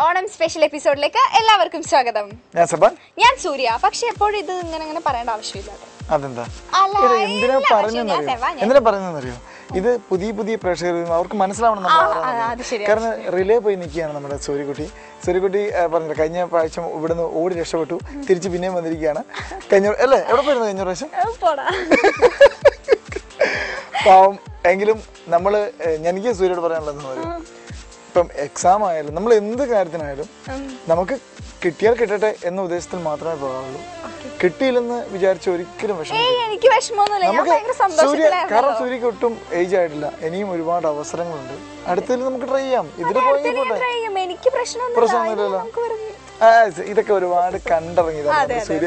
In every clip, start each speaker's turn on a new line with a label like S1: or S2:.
S1: Onam special എപ്പിസോഡിലേക്ക് എല്ലാവർക്കും സ്വാഗതം
S2: ഞാൻ സബാൻ
S1: ഞാൻ സൂര്യ പക്ഷെ എപ്പോഴും ഇത് ഇങ്ങനെ അങ്ങനെ പറയേണ്ട ആവശ്യമില്ല കേട്ടോ.
S2: അതെന്താ
S1: അല്ല,
S2: ഇത് എന്തിനാ
S1: ഇല്ല, പക്ഷേ ഞാൻ
S2: പറഞ്ഞെന്നറിയോ
S1: സെബാ, ഞാൻ-
S2: എന്തിനാ പറഞ്ഞെന്നറിയോ ഇത് പുതിയ പുതിയ പ്രേക്ഷകർ അവർക്ക് മനസ്സിലാവണം നമ്മൾ
S1: ആ,
S2: ആരാണെന്ന്.
S1: ആ, അത് ശരിയാ,
S2: കാരണം റിലേ പോയി നിൽക്കുകയാണ് നമ്മുടെ സൂര്യകുട്ടി സൂര്യകുട്ടി ആ, പറഞ്ഞില്ല കഴിഞ്ഞ പ്രാവശ്യം ഇവിടുന്ന് ഓടി രക്ഷപ്പെട്ടു തിരിച്ച് പിന്നെയും വന്നിരിക്കുകയാണ് കഴിഞ്ഞ അല്ലേ എവിടെ പോയിരുന്നു കഴിഞ്ഞ പ്രാവശ്യം പാവം എങ്കിലും നമ്മൾ എനിക്ക് സൂര്യയോട് പറയാനുള്ളതെന്ന് പറയും ഇപ്പം എക്സാം ആയാലും നമ്മൾ എന്ത് കാര്യത്തിനായാലും നമുക്ക് കിട്ടിയാൽ കിട്ടട്ടെ എന്ന ഉദ്ദേശത്തിൽ മാത്രമേ പോകാറുള്ളൂ കിട്ടിയില്ലെന്ന് വിചാരിച്ച് ഒരിക്കലും വിഷമം
S1: ഏയ് എനിക്ക് വിഷമമൊന്നുമില്ല ഞാൻ
S2: നമുക്ക്
S1: ഭയങ്കര
S2: സൂര്യ കാരണം
S1: സന്തോഷത്തിലായിരുന്നു
S2: സൂര്യക്ക് ഒട്ടും ഏജ് ആയിട്ടില്ല ഇനിയും ഒരുപാട് അവസരങ്ങളുണ്ട് അടുത്തതിൽ നമുക്ക് ട്രൈ ചെയ്യാം ഇതിൽ പോയെങ്കിൽ പോട്ടെ
S1: try ചെയ്യും. എനിക്ക് പ്രശ്നമൊന്നുമില്ല
S2: പ്രശ്നമൊന്നുമില്ലല്ലോ
S1: നമുക്ക് വെറുതെ-
S2: ആ, ഇതൊക്കെ ഒരുപാട് കണ്ടിറങ്ങിയതാണ് നമ്മുടെ സൂര്യ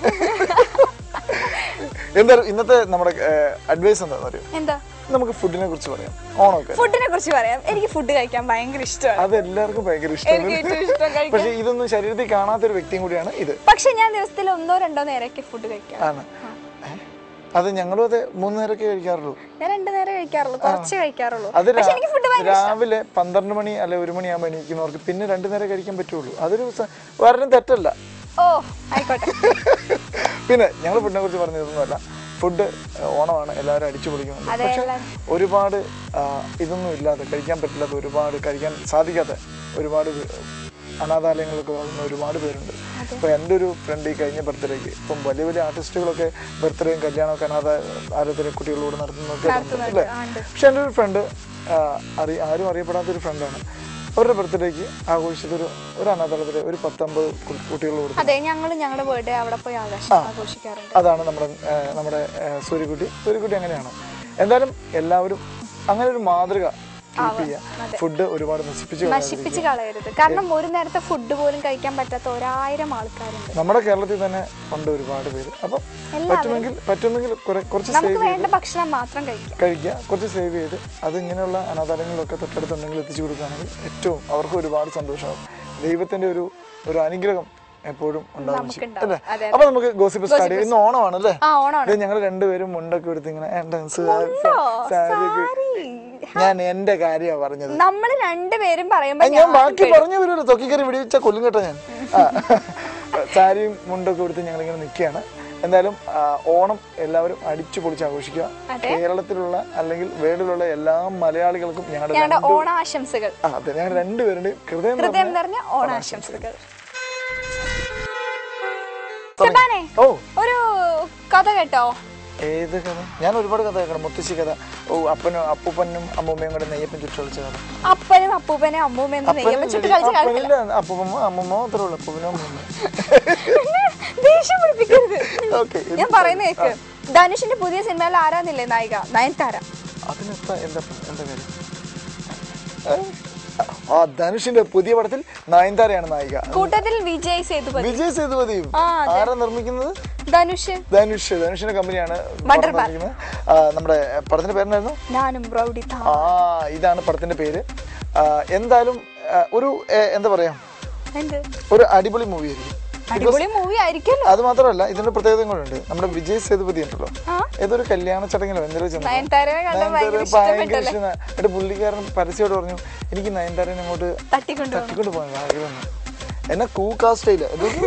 S2: എന്തായാലും ഇന്നത്തെ നമ്മുടെ അഡ്വൈസ് എന്താണെന്ന് അറിയോ
S1: എന്താ
S2: നമുക്ക് ഫുഡിനെ കുറിച്ച് പറയാം ഓണമൊക്കെ
S1: ഫുഡിനെ കുറിച്ച് പറയാം എനിക്ക് ഫുഡ് കഴിക്കാൻ ഭയങ്കര ഇഷ്ടമാണ്
S2: അത് എല്ലാവർക്കും ഭയങ്കര
S1: എനിക്ക്
S2: ഇഷ്ടമാണ്
S1: ഏറ്റവും ഇഷ്ടം കഴിക്കാൻ
S2: പക്ഷെ ഇതൊന്നും ശരീരത്തിൽ കാണാത്ത ഒരു വ്യക്തിയും കൂടിയാണ് ഇത്
S1: പക്ഷെ ഞാൻ ദിവസത്തിൽ ഒന്നോ രണ്ടോ നേരമൊക്കെ ഫുഡ് കഴിക്കാം
S2: ആണ് ഏ? അത് ഞങ്ങളും അതെ മൂന്ന് നേരമൊക്കെ കഴിക്കാറുള്ളൂ
S1: ഞാൻ രണ്ടു നേരം കഴിക്കാറുള്ളൂ കുറച്ച് കഴിക്കാറുള്ളൂ
S2: അത് രാ-
S1: പക്ഷെ എനിക്ക് ഫുഡ് ഭയങ്കര
S2: രാവിലെ പന്ത്രണ്ട് മണി അല്ലെ ഒരു മണിയാകുമ്പോൾ എണീക്കുന്നവർക്ക് പിന്നെ രണ്ടു നേരം കഴിക്കാൻ പറ്റുള്ളൂ അതൊരു സ- വേറെ തെറ്റല്ല
S1: ഓ ആയിക്കോട്ടെ
S2: പിന്നെ ഞങ്ങൾ ഫുഡിനെ കുറിച്ച് പറഞ്ഞതൊന്നുമല്ല ഫുഡ് ഓണമാണ് എല്ലാവരും അടിച്ചു പൊളിക്കുന്നുണ്ട്
S1: അതെ,
S2: പക്ഷെ
S1: എല്ലാവരും.
S2: ഒരുപാട് ആ, ഇതൊന്നും ഇല്ലാതെ കഴിക്കാൻ പറ്റില്ലാത്ത ഒരുപാട് കഴിക്കാൻ സാധിക്കാത്ത ഒരുപാട് പേ- അനാഥാലയങ്ങളൊക്കെ വളർന്ന ഒരുപാട് പേരുണ്ട് ഇപ്പൊ എൻ്റെ ഒരു ഫ്രണ്ട് ഈ കഴിഞ്ഞ ബർത്ത്ഡേക്ക് ഇപ്പം വലിയ വലിയ ആർട്ടിസ്റ്റുകളൊക്കെ ബർത്ത്ഡേയും കല്യാണമൊക്കെ അനാഥ ആരോഗ്യ കുട്ടികളോട് നടത്തുന്നതൊക്കെ ഉണ്ട്. അല്ലേ
S1: ആ, ഉണ്ട്.
S2: പക്ഷെ എൻ്റെ ഒരു ഫ്രണ്ട് അറി ആരും അറിയപ്പെടാത്ത ഒരു ഫ്രണ്ടാണ് അവരുടെ ബർത്ത്ഡേക്ക് ആഘോഷിച്ചത് ഒരു ഒരു അനാഥാലയത്തിലെ ഒരു പത്തൊമ്പത് കു- കുട്ടികളോട്
S1: അതെ ഞങ്ങൾ ഞങ്ങളുടെ ബർത്ത്ഡേ അവിടെ പോയി ആഘോഷ ആഘോഷിക്കാറുണ്ട്
S2: അതാണ് നമ്മുടെ ആ, നമ്മുടെ ആ, സൂര്യക്കുട്ടി സൂര്യക്കുട്ടി അങ്ങനെയാണ് എന്തായാലും എല്ലാവരും അങ്ങനെ ഒരു മാതൃക കീപ്പ് ചെയ്യുക ഫുഡ് ഒരുപാട് നശിപ്പിച്ച് കളയാതെ
S1: നശിപ്പിച്ച് കളയരുത് കാരണം ഒരു നേരത്തെ ഫുഡ് പോലും കഴിക്കാൻ പറ്റാത്ത ഒരായിരം ആൾക്കാരുണ്ട്
S2: നമ്മുടെ കേരളത്തിൽ തന്നെ ഉണ്ട് ഒരുപാട് പേര് അപ്പം പറ്റുമെങ്കിൽ പറ്റുമെങ്കിൽ കുറെ കുറച്ച് സേവ്
S1: നമുക്ക് വേണ്ട ഭക്ഷണം മാത്രം കഴിക്കാം
S2: കഴിക്കുക കുറച്ച് സേവ് ചെയ്ത് അത് ഇങ്ങനെയുള്ള അനാഥാലയങ്ങളിലൊക്കെ തൊട്ടടുത്തുണ്ടെങ്കിൽ എത്തിച്ചു കൊടുക്കുകയാണെങ്കിൽ ഏറ്റവും അവർക്ക് ഒരുപാട് സന്തോഷമാകും ദൈവത്തിന്റെ ഒരു ഒരു അനുഗ്രഹം എപ്പോഴും ഉണ്ടാവും
S1: നമുക്കുണ്ടാവും.
S2: അല്ലേ
S1: അതെ,
S2: അപ്പൊ നമുക്ക് ഗോസിപ്പ് സ്റ്റാർട്ട് ചെയ്യാം ഇന്ന് ഓണമാണ് അല്ലേ
S1: ആ ഓണമാണ്
S2: ഇത് ഞങ്ങൾ രണ്ടുപേരും മുണ്ടൊക്കെ എടുത്ത് ഇങ്ങനെ ഏ, ഡാൻസ് സാരിയൊക്കെ ഞാൻ എന്റെ കാര്യമാണ് പറഞ്ഞത്
S1: നമ്മൾ രണ്ടുപേരും പറയുമ്പോ
S2: ഞാൻ ബാക്കി പറഞ്ഞു വരുമല്ലോ തൊക്കിക്കറി വെടിവെച്ച കൊല്ലും കേട്ടോ ഞാൻ ആ. സാരിയും മുണ്ടൊക്കെ എടുത്ത് ഞങ്ങൾ ഇങ്ങനെ നിൽക്കുകയാണ് എന്തായാലും ആ, ഓണം എല്ലാവരും അടിച്ചു പൊളിച്ച് ആഘോഷിക്കുക കേരളത്തിലുള്ള അല്ലെങ്കിൽ വേൾഡിലുള്ള എല്ലാ മലയാളികൾക്കും ഞങ്ങളുടെ
S1: ഞങ്ങളുടെ
S2: രണ്ട്
S1: ഓണാശംസകൾ
S2: ആ അതെ ഞങ്ങൾ രണ്ടുപേരുടെ ഹൃദയം
S1: ഹൃദയം നിറഞ്ഞ ഓണാശംസകൾ സെബാനെ
S2: ഓ
S1: ഒരു കഥ കേട്ടോ
S2: ഏത് കഥ ഞാൻ ഒരുപാട് കഥ കേൾക്കണം മുത്തശ്ശി കഥ ഓ അപ്പനും അപ്പൂപ്പനും അമ്മൂമ്മയും കൂടെ നെയ്യപ്പൻ ചുറ്റു കളിച്ച കഥ
S1: അപ്പനും അപ്പൂപ്പനും അമ്മൂമ്മയും നെയ്യമ്മ ചുട്ട് കളിച്ച് കളിച്ചില്ല
S2: അപ്പനില്ല അപ്പൂപ്പമ്മ അമ്മമ്മ മാത്രമേ ഉള്ളൂ അപ്പൂപ്പനും അമ്മൂമ്മ
S1: ദേഷ്യം പിടിപ്പിക്കരുത്
S2: ഓക്കെ
S1: ഞാൻ പറയുന്ന കേക്ക് ധനുഷിന്റെ പുതിയ സിനിമയിൽ ആരാന്നില്ലേ നായിക നയൻതാര
S2: അതിനെന്താ എന്താ എന്താ കാര്യം ഏ? ആ ധനുഷിന്റെ പുതിയ പടത്തിൽ നയൻതാരയാണ് നായിക
S1: കൂട്ടത്തിൽ വിജയ് സേതുപതി
S2: വിജയ് സേതുപതിയും
S1: ആ,
S2: ആരാ നിർമ്മിക്കുന്നത്
S1: ധനുഷ്
S2: ധനുഷ് ധനുഷിന്റെ കമ്പനിയാണ്
S1: Wonderbar.
S2: പടം നിർമ്മിക്കുന്നത്. ആ, നമ്മുടെ പടത്തിന്റെ പേരെന്നായിരുന്നു
S1: ഞാനും റൗഡി താ
S2: ആ ഇതാണ് പടത്തിന്റെ പേര് ആ, എന്തായാലും ആ, ഒരു ഏ, എന്താ പറയാ
S1: എന്ത്
S2: ഒരു അടിപൊളി മൂവി ആയിരിക്കും
S1: അടിപൊളി മൂവി ആയിരിക്കുമല്ലോ
S2: അത് മാത്രമല്ല ഇതിന്റെ പ്രത്യേകതയും കൂടെ ഉണ്ട് നമ്മുടെ വിജയ് സേതുപതി ഉണ്ടല്ലോ
S1: ആ.
S2: ഏതൊരു കല്യാണ ചടങ്ങിലോ എന്തെങ്കിലും ചെന്നു
S1: നയൻതാരയെ കണ്ട ഭയങ്കര
S2: ഭയങ്കര
S1: ഇഷ്ടപ്പെട്ടല്ലേ
S2: ഇഷ്ടമാണ് എന്നിട്ട് പുള്ളിക്കാരൻ പരസ്യയോട് പറഞ്ഞു എനിക്ക് നയൻതാരനെ അങ്ങോട്ട്
S1: തട്ടിക്കൊണ്ടു
S2: തട്ടിക്കൊണ്ട് പോകാൻ ആഗ്രഹം എന്നെ കൂക്കാ സ്റ്റൈല്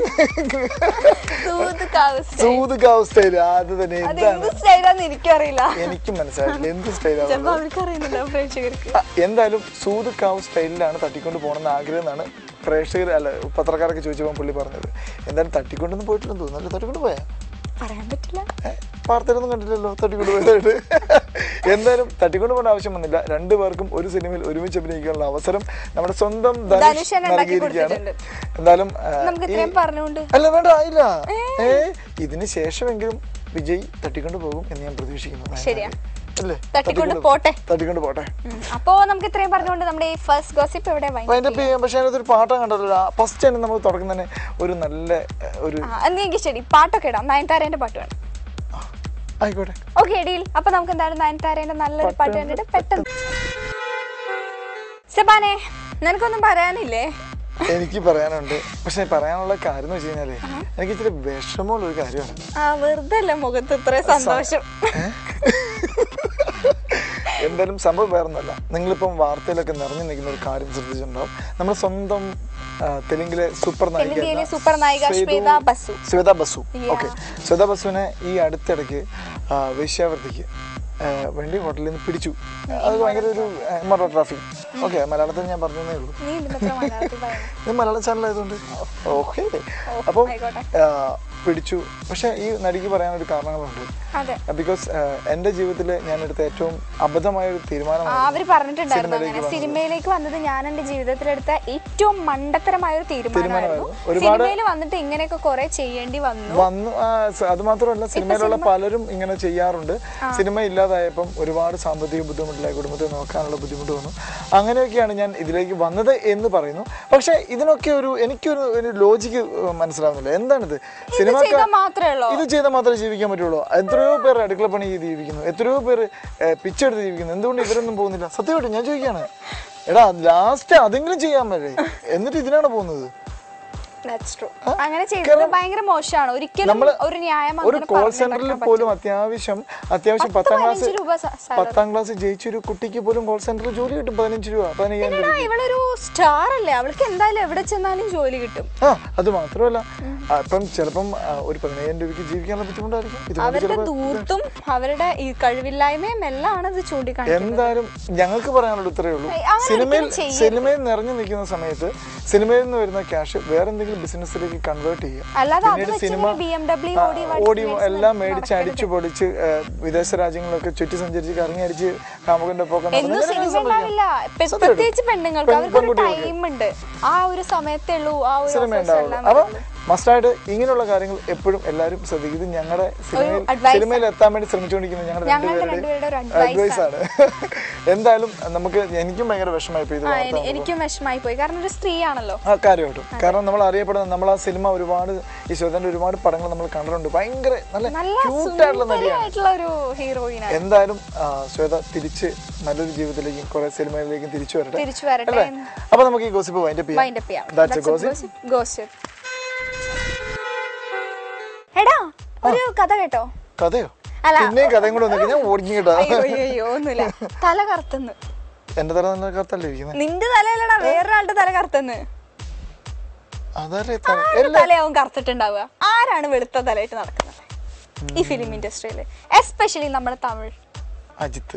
S2: സൂതുകാവ് സ്റ്റൈല് അത് തന്നെ
S1: അത്
S2: എന്താണ്
S1: എന്ത് സ്റ്റൈലാന്ന് എനിക്കറിയില്ല
S2: എനിക്കും മനസ്സിലായില്ല എന്ത് സ്റ്റൈലാണ്
S1: ചിലപ്പോ അവർക്ക് അറിയുന്നില്ല പ്രേക്ഷകർക്ക്
S2: എന്തായാലും സൂതുക്കാവ് സ്റ്റൈലിലാണ് തട്ടിക്കൊണ്ട് പോകണമെന്ന് ആഗ്രഹം എന്നാണ് പ്രേക്ഷകർ അല്ല പത്രക്കാരൊക്കെ ചോദിച്ചപ്പോൾ പുള്ളി പറഞ്ഞത് എന്തായാലും തട്ടിക്കൊണ്ടൊന്നും പോയിട്ടില്ലെന്ന് തോന്നുന്നു അല്ല തട്ടിക്കൊണ്ട് പോയാ
S1: പറയാൻ പറ്റില്ല
S2: വാർത്തയിലൊന്നും കണ്ടില്ലല്ലോ തട്ടിക്കൊണ്ട് പോയതായിട്ട് എന്തായാലും തട്ടിക്കൊണ്ട് പോകേണ്ട ആവശ്യം വന്നില്ല രണ്ടുപേർക്കും ഒരു സിനിമയിൽ ഒരുമിച്ച് അഭിനയിക്കാനുള്ള അവസരം നമ്മുടെ സ്വന്തം ധനുഷ്
S1: ധനുഷ് ഉണ്ടാക്കി
S2: നൽകിയിരിക്കുകയാണ്
S1: കൊടുത്തിട്ടുണ്ട്.
S2: എന്തായാലും ആ,
S1: നമുക്ക്
S2: ഈ-
S1: ഇത്രയും പറഞ്ഞുകൊണ്ട്
S2: അല്ല വേണ്ട ആയില്ല ഏ ഇതിന് ശേഷമെങ്കിലും വിജയ് തട്ടിക്കൊണ്ട് പോകും എന്ന് ഞാൻ പ്രതീക്ഷിക്കുന്നു
S1: ശരിയാ.
S2: അല്ലേ
S1: തട്ടിക്കൊണ്ട് പോട്ടെ
S2: തട്ടിക്കൊണ്ട് പോട്ടെ
S1: ഉം. അപ്പോ നമുക്ക് ഇത്രയും പറഞ്ഞുകൊണ്ട് നമ്മുടെ ഈ ഫസ്റ്റ് ഗോസിപ്പ് എവിടെ വാങ്ങി
S2: അപ്പൊ അതിന്റെ ചെയ്യാം പക്ഷെ അതിനകത്തൊരു പാട്ടം കണ്ടല്ലോ ഫസ്റ്റ് തന്നെ നമുക്ക് തുടക്കം തന്നെ ഒരു നല്ല ഏ, ഒരു
S1: ആ എന്നെങ്കിൽ ശരി പാട്ടൊക്കെ ഇടാം നയൻതാരേന്റെ പാട്ട് വേണം
S2: ആയിക്കോട്ടെ
S1: ഓക്കെ ഡീൽ അപ്പൊ നമുക്ക് എന്തായാലും നയൻതാരേന്റെ നല്ലൊരു പാട്ട് കണ്ടിട്ട് പെട്ടെന്ന് സെബാനെ നിനക്കൊന്നും പറയാനില്ലേ
S2: എനിക്ക് പറയാനുണ്ട് പക്ഷെ പറയാനുള്ള കാര്യം എന്ന് വെച്ച് കഴിഞ്ഞാല് എനിക്ക് ഇച്ചിരി വിഷമമുള്ള ഒരു കാര്യമാണ്
S1: ആ വെറുതെ അല്ല മുഖത്ത് ഇത്ര സന്തോഷം
S2: എന്തായാലും സംഭവം വേറൊന്നുമല്ല നിങ്ങളിപ്പം വാർത്തയിലൊക്കെ നിറഞ്ഞു നിൽക്കുന്ന ഒരു കാര്യം ശ്രദ്ധിച്ചിട്ടുണ്ടാവും നമ്മുടെ സ്വന്തം ആ, തെലുങ്കിലെ സൂപ്പർ നായിക
S1: തെലുങ്കിലെ സൂപ്പർ നായിക ശ്വേത ബസു
S2: ശ്വേത ബസു
S1: Yeah.
S2: ഓക്കെ ശ്വേത ബസുവിനെ ഈ അടുത്തിടയ്ക്ക് ആ, വേശ്യാവൃത്തിക്ക് ആ, വേണ്ടി ഹോട്ടലിൽ നിന്ന് പിടിച്ചു അത് ഭയങ്കര ഒരു എമറോ ട്രാഫിക് ഓക്കെ മലയാളത്തിൽ ഞാൻ പറഞ്ഞതേ ഉള്ളൂ
S1: നീ ഇതിനത്ര മലയാളത്തിൽ പറയണം
S2: ഇത് മലയാള ചാനലായതുകൊണ്ട് ഓക്കെ അപ്പം
S1: ആയിക്കോട്ടെ.
S2: ആ, പിടിച്ചു പക്ഷെ ഈ നടിക്ക് പറയാനൊരു കാരണങ്ങളുണ്ട്
S1: അതെ
S2: ബിക്കോസ് എൻ്റെ ജീവിതത്തിൽ ഞാൻ എടുത്ത ഏറ്റവും അബദ്ധമായ ഒരു
S1: ആ,
S2: തീരുമാനമാണ്
S1: അവര് പറഞ്ഞിട്ടുണ്ടായിരുന്നു
S2: സിനിമയിലേക്ക്
S1: അങ്ങനെ
S2: വന്നത്.
S1: സിനിമയിലേക്ക് വന്നത് ഞാൻ എന്റെ ജീവിതത്തിലെടുത്ത ഏറ്റവും മണ്ടത്തരമായ ഒരു തീരുമാനമായിരുന്നു
S2: തീരുമാനമായിരുന്നു. ഒരുപാട്
S1: സിനിമയിൽ വന്നിട്ട് ഇങ്ങനെയൊക്കെ കുറെ ചെയ്യേണ്ടി വന്നു
S2: വന്നു ആ, സ- അത് മാത്രമല്ല സിനിമയിലുള്ള പലരും ഇങ്ങനെ ചെയ്യാറുണ്ട് സിനിമ ഇല്ലാതായപ്പം ഒരുപാട് സാമ്പത്തിക ബുദ്ധിമുട്ടിലായി കുടുംബത്തെ നോക്കാനുള്ള ബുദ്ധിമുട്ട് വന്നു അങ്ങനെയൊക്കെയാണ് ഞാൻ ഇതിലേക്ക് വന്നത് എന്ന് പറയുന്നു പക്ഷെ ഇതിനൊക്കെ ഒരു എനിക്കൊരു ഒരു ലോജിക്ക് മനസ്സിലാവുന്നില്ല എന്താണിത് സിനിമ
S1: ചെയ്താൽ മാത്രമേ ഉള്ളൂ
S2: ഇത് ചെയ്താൽ മാത്രമേ ജീവിക്കാൻ പറ്റുള്ളൂ എത്രയോ പേർ അടുക്കള പണി ചെയ്ത് ജീവിക്കുന്നു എത്രയോ പേർ പിച്ചെടുത്ത് ജീവിക്കുന്നു എന്തുകൊണ്ട് ഇവരൊന്നും പോകുന്നില്ല സത്യമായിട്ട് ഞാൻ ചോദിക്കാണ് എടാ ലാസ്റ്റ് അതെങ്കിലും ചെയ്യാൻ പറ്റേ എന്നിട്ട് ഇതിനാണ് പോകുന്നത്
S1: That's true. അങ്ങനെ ചെയ്തത് ഭയങ്കര മോശമാണ് ഒരിക്കലും
S2: നമ്മള്
S1: ഒരു ന്യായം
S2: ഒരു
S1: അങ്ങനെ
S2: കോൾ
S1: പറഞ്ഞു
S2: സെന്ററിൽ
S1: വെക്കാൻ
S2: പോലും അത്യാവശ്യം അത്യാവശ്യം പത്താം ക്ലാസ്
S1: പതിനഞ്ച് രൂപ സ- salary.
S2: പത്താം ക്ലാസ് ജയിച്ച ഒരു കുട്ടിക്ക് പോലും കോൾ സെന്ററിൽ ജോലി കിട്ടും പതിനഞ്ച് രൂപ പതിനയ്യായിരം രൂപ
S1: എടാ, ഇവളൊരു സ്റ്റാർ അല്ലേ അവൾക്ക് എന്തായാലും എവിടെ ചെന്നാലും ജോലി കിട്ടും
S2: ആ അത് മാത്രമല്ല ആ, ഇപ്പം ചിലപ്പം ആ, ഒരു പതിനയ്യായിരം രൂപയ്ക്ക് ജീവിക്കാനുള്ള ബുദ്ധിമുട്ടായിരിക്കും ഇതുകൊണ്ട്
S1: അവരുടെ
S2: ചിലപ്പോൾ
S1: ദൂർത്തും അവരുടെ ഈ കഴിവില്ലായ്മയും എല്ലാം ആണ് ഇത് ചൂണ്ടിക്കാണിക്കുന്നത്
S2: എന്തായാലും ഞങ്ങൾക്ക് പറയാനുള്ള ഉത്തരവേ ഉള്ളൂ
S1: ഏയ്, അങ്ങനെ
S2: സിനിമയിൽ
S1: ഒരിക്കലും ചെയ്യരുത്.
S2: സിനിമയിൽ നിറഞ്ഞു നിൽക്കുന്ന സമയത്ത് സിനിമയിൽ നിന്ന് വരുന്ന ക്യാഷ് വേറെ എന്തെങ്കിലും ബിസിനസ്സിലേക്ക് കൺവേർട്ട് ചെയ്യുക
S1: അല്ലാതെ അത്
S2: പിന്നീട്
S1: വെച്ച്
S2: സിനിമ
S1: ബി എം ഡബ്ല്യു
S2: ആ,
S1: ഓടി
S2: ഓടി എല്ലാം മേടിച്ച് അടിച്ചു പൊളിച്ച് ആ, വിദേശ രാജ്യങ്ങളൊക്കെ ചുറ്റി സഞ്ചരിച്ച് കറങ്ങി അടിച്ച് കാമുകന്റെ പോക്കം നടന്ന്
S1: എന്നും
S2: ഇങ്ങനെയൊക്കെ
S1: സിനിമ
S2: സംഭവിക്കാം.
S1: ഉണ്ടാവില്ല പെ-
S2: സത്യമായിട്ടും.
S1: പ്രത്യേകിച്ച് പെണ്ണുങ്ങൾക്ക്
S2: പെൺ-
S1: അവർക്ക് ഒരു
S2: പെൺകുട്ടികൾക്ക്.
S1: ടൈം ഉണ്ട് ആ ഒരു സമയത്തേ ഉള്ളൂ ആ ഒരു
S2: സിനിമ
S1: offers
S2: ഉണ്ടാവുള്ളൂ
S1: എല്ലാം
S2: അപ്പൊ
S1: വരുള്ളൂ.
S2: മസ്റ്റായിട്ട് ഇങ്ങനെയുള്ള കാര്യങ്ങൾ എപ്പോഴും എല്ലാവരും ശ്രദ്ധിക്കും ഇത് ഞങ്ങളുടെ സിനിമയിൽ
S1: advice
S2: സിനിമയിൽ എത്താൻ വേണ്ടി ശ്രമിച്ചുകൊണ്ടിരിക്കുന്ന ഞങ്ങളുടെ
S1: ഞങ്ങളുടെ രണ്ടുപേരുടെ ഒരു advice
S2: അഡ്വൈസ് ആണ് എന്തായാലും നമുക്ക് എനിക്കും ഭയങ്കര വിഷമമായി പോയി ഇത്
S1: ആ,
S2: വാർത്ത
S1: എനി- എനിക്കും വിഷമായി പോയി കാരണം ഒരു സ്ത്രീ ആണല്ലോ
S2: ആ കാര്യമായിട്ടും കാരണം നമ്മൾ അറിയപ്പെടുന്ന നമ്മൾ ആ സിനിമ ഒരുപാട് ഈ ശ്വേതന്റെ ഒരുപാട് പടങ്ങൾ നമ്മൾ കണ്ടിട്ടുണ്ട് ഭയങ്കര നല്ല
S1: നല്ല
S2: ക്യൂട്ടായിട്ടുള്ള നടിയാണ്
S1: സുന്ദരിയായിട്ടുള്ള ഒരു ഹീറോയിനാണ്
S2: എന്തായാലും ആ, ശ്വേത തിരിച്ച് നല്ലൊരു ജീവിതത്തിലേക്കും കുറെ സിനിമയിലേക്കും തിരിച്ചു വരട്ടെ
S1: തിരിച്ചു വരട്ടെ
S2: അല്ലേ അപ്പൊ നമുക്ക് ഈ ഗോസിപ്പ് വൈൻഡപ്പ് ചെയ്യാം
S1: വൈൻഡപ്പ് ചെയ്യാം
S2: That's a
S1: That's a
S2: gossip.
S1: gossip. Gossip. എടാ ഒരു കഥ കേട്ടോ
S2: കഥയോ
S1: അല്ല.
S2: പിന്നെയും കഥയും കൂടെ വന്നിട്ട് ഞാൻ ഓടിക്കും കേട്ടോ
S1: അയ്യോ അയ്യോ അയ്യോ ഒന്നുമില്ല തല കറുത്തുന്ന്
S2: എന്റെ തല നല്ല കറുത്തല്ലേ ഇരിക്കുന്നത്
S1: നിന്റെ തലയല്ലടാ വേറൊരാളുടെ തല കറുത്തുന്ന്
S2: അതല്ലേ തല
S1: ആരുടെ തലയാവും കറുത്തിട്ടുണ്ടാവുക ആരാണ് വെളുത്ത തലയായിട്ട് നടക്കുന്നത് ഈ ഫിലിം ഇൻഡസ്ട്രിയിൽ എസ്പെഷ്യലി നമ്മുടെ തമിഴ്
S2: അജിത്ത്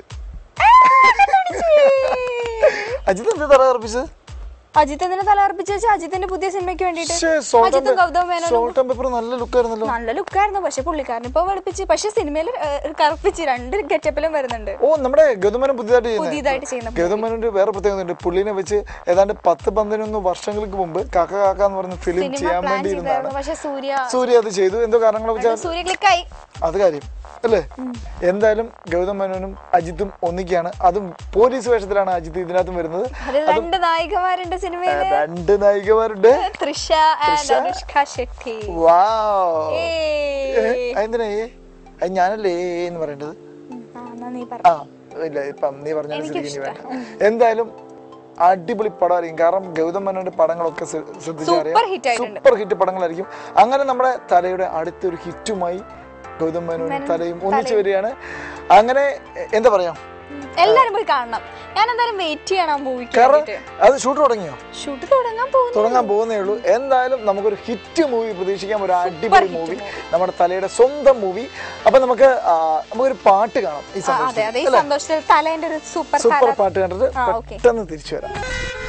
S2: അജിത്ത് എന്ത് തല കറുപ്പിച്ചത്
S1: അജിത്ത് എന്തിനെ തല കറുപ്പിച്ച് വെച്ചാൽ അജിത്തിന്റെ പുതിയ സിനിമയ്ക്ക് വേണ്ടിയിട്ട്
S2: പക്ഷേ സോൾട്ട്
S1: അജിത്തും ഗൗതം മേനോനും
S2: സോൾട്ട് ആൻഡ് പെപ്പർ നല്ല ലുക്കായിരുന്നല്ലോ
S1: നല്ല ലുക്കായിരുന്നു പക്ഷെ പുള്ളിക്കാരൻ ഇപ്പൊ വെളുപ്പിച്ച് പക്ഷെ സിനിമയിൽ കറുപ്പിച്ച് രണ്ട് ഗെറ്റപ്പിലും വരുന്നുണ്ട്
S2: ഓ നമ്മുടെ ഗൗതമനം പുതിയതായിട്ട് ചെയ്യുന്നത്
S1: പുതിയതായിട്ട് ചെയ്യുന്ന
S2: ഗൗതമനന്റെ വേറെ പ്രത്യേകത ഉണ്ട് പുള്ളിനെ വെച്ച് ഏതാണ്ട് പത്ത് പതിനൊന്ന് വർഷങ്ങൾക്ക് മുമ്പ് കാക്ക കാക്ക എന്ന് പറഞ്ഞ ഫിലിം
S1: സിനിമ
S2: ചെയ്യാൻ
S1: പ്ലാൻ
S2: വേണ്ടി ഇരുന്നതാണ്
S1: ചെയ്തായിരുന്നു പക്ഷെ സൂര്യ
S2: സൂര്യ അത് ചെയ്തു എന്തോ കാരണങ്ങൾ വെച്ചാൽ
S1: സൂര്യ ക്ലിക്കായി
S2: അത് കാര്യം അല്ലേ എന്തായാലും ഗൗതം മേനോനും അജിത്തും ഒന്നിക്കുകയാണ് അതും പോലീസ് വേഷത്തിലാണ് അജിത്ത് ഇതിനകത്തും വരുന്നത്
S1: അതിൽ രണ്ട് നായികമാരുണ്ട് സിനിമയില്
S2: രണ്ട് നായികമാരുണ്ട്
S1: തൃഷ ആൻഡ് അനുഷ്ക ഷെട്ടി
S2: വാവ്
S1: ഏയ്.
S2: എന്തിനാ ഏ അത് ഞാനല്ലേ ഏ എന്ന് പറയേണ്ടത്
S1: ആ, എന്നാ നീ പറ
S2: ആ ഇല്ല ഇപ്പം നീ പറഞ്ഞ സ്ഥിതിക്ക് ഇനി വേണ്ട എന്തായാലും അടിപൊളി പടമായിരിക്കും കാരണം ഗൗതം മേനോന്റെ പടങ്ങളൊക്കെ ശ്ര- ശ്രദ്ധിച്ചറിയാം
S1: സൂപ്പർ ഹിറ്റ് ആയിട്ടുണ്ട്
S2: സൂപ്പർ ഹിറ്റ് പടങ്ങളായിരിക്കും അങ്ങനെ നമ്മുടെ തലയുടെ അടുത്തൊരു ഹിറ്റുമായി ഗൗതം മേനോനും തലയും ഒന്നിച്ചു വരികയാണ് അങ്ങനെ എ- എന്താ പറയാ
S1: എല്ലാരും പോയി കാണണം ഞാൻ എന്തായാലും വെയിറ്റ് ചെയ്യണം ആ മൂവിക്ക്
S2: കാരണം
S1: വേണ്ടിട്ട്
S2: അത് ഷൂട്ട് തുടങ്ങിയോ
S1: ഷൂട്ട് തുടങ്ങാൻ പോകുന്നു
S2: തുടങ്ങാൻ പോകുന്നേ ഉള്ളൂ എന്തായാലും നമുക്കൊരു ഹിറ്റ് മൂവി പ്രതീക്ഷിക്കാം ഒരു അടിപൊളി മൂവി നമ്മുടെ തലയുടെ സ്വന്തം മൂവി അപ്പൊ നമുക്ക് ആ, നമുക്കൊരു പാട്ട് കാണാം ഈ
S1: ആ, അതെ
S2: സമയത്ത്
S1: അതെ ഈ സന്തോഷത്തിൽ തലേന്റെ ഒരു സൂപ്പർ
S2: സൂപ്പർ
S1: തല
S2: പാട്ട് കണ്ടിട്ട്
S1: ആ, okay.
S2: പെട്ടെന്ന് തിരിച്ചു വരാം